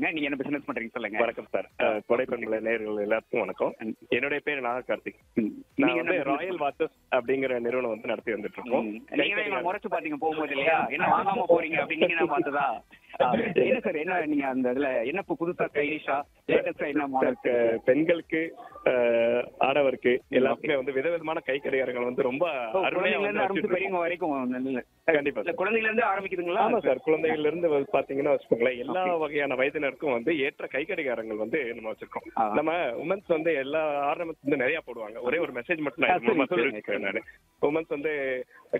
சொல்லுங்க நீங்க என்ன பிசினஸ் பண்றீங்க சொல்லுங்க வணக்கம் சார் கொடைப்பண்பலை நேயர்கள் எல்லாத்துக்கும் வணக்கம் என்னுடைய பேர் நாக கார்த்திக் ம். நான் நீங்க வந்து என்ன ராயல் வாட்சஸ் அப்படிங்கிற நிறுவனம் வந்து நடத்தி வந்துட்டு இருக்கோம் ம். நீங்க தான் எங்களை முறைச்சு பாத்தீங்க போகும்போது இல்லையா என்ன வாங்காம போறீங்க அப்படின்னு நீங்க தான் பார்த்ததா ஆ, என்ன சார் என்ன நீங்க அந்த இதுல என்ன இப்ப புதுசா ஸ்டைலிஷா லேட்டஸ்டா என்ன மாடல் அஹ், பெண்களுக்கு அஹ், ஆடவருக்கு எல்லாத்துக்குமே வந்து விதவிதமான கை கடிகாரங்கள் வந்து ரொம்ப அருமையா குழந்தைங்க வந்து இருந்து ஆரம்பிச்சு வச்சிருக்கோம். பெரியவங்க வரைக்கும் நல்ல கண்டிப்பா இல்ல குழந்தைங்க இருந்து ஆரம்பிக்குதுங்களா ஆமா சார் குழந்தைகள்ல இருந்து வந்து பாத்தீங்கன்னா வச்சுக்கோங்களேன் எல்லா வகையான வயதினருக்கும் வந்து ஏற்ற கை கடிகாரங்கள் வந்து நம்ம வச்சிருக்கோம் ஆ. நம்ம உமன்ஸ் வந்து எல்லா ஆர்னமெண்ட்ஸ் வந்து நிறைய போடுவாங்க ஒரே ஒரு மெசேஜ் மட்டும் ஆ, நான் சரி, மூலமா சொல்லுங்க. தெரிவிச்சுக்கிறேன் நானு உமன்ஸ் வந்து